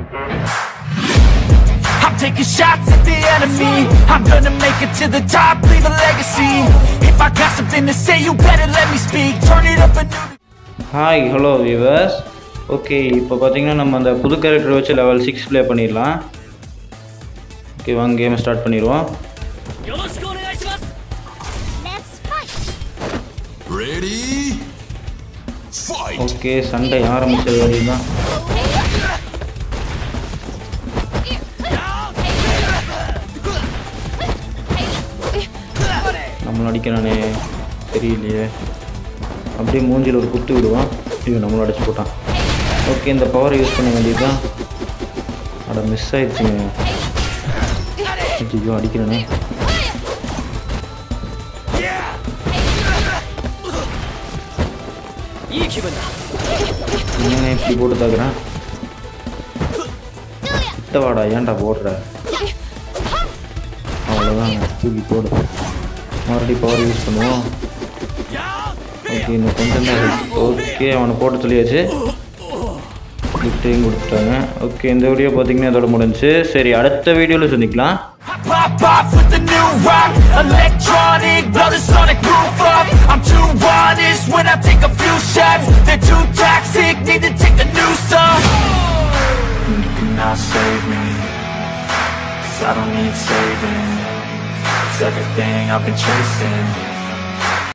I'm taking shots at the enemy. I'm gonna make it to the top, leave a legacy. If I got something to say, you better let me speak. Turn it up a new. Hi hello viewers okay இப்போ பார்த்தீங்கன்னா நம்ம அந்த புது character வச்சு level six play பண்ணிடலாம் okay வாங்க கேமை start பண்ணிடுவோம் Let's fight. Ready? Fight! Okay சண்டை ஆரம்பிச்சது வரையும் தான் நம்மளை அடிக்கிறானே தெரியலையே அப்படியே மூஞ்சில் ஒரு குத்து விடுவான் இது நம்மளை அடிச்சு போட்டான் ஓகே இந்த பவரை யூஸ் பண்ண வேண்டியது தான் அட மிஸ் ஆயிடுச்சுங்க ஐயோ அடிக்கிறானே என்னங்க இப்படி போட்டு தாக்குறேன் கிட்ட வாடா ஏன்டா போடுற அவ்வளோதாங்க தூக்கி போடு மறுபடியும் பவர் யூஸ் பண்ணுவோம் ஓகே இன்னும் கொஞ்சம் தான் ஓகே அவனை போட்டு சொல்லியாச்சு கிஃப்ட்டையும் கொடுத்துட்டாங்க ஓகே இந்த வீடியோ பார்த்தீங்கன்னா இதோட முடிஞ்சுச்சு சரி அடுத்த வீடியோவில் சந்திக்கலாம் I pop off with a new rock Electronic, blow the sonic roof up I'm too honest when I take a few shots They're too toxic, need to take a new song You cannot save me Cause I don't need saving It's everything I've been chasing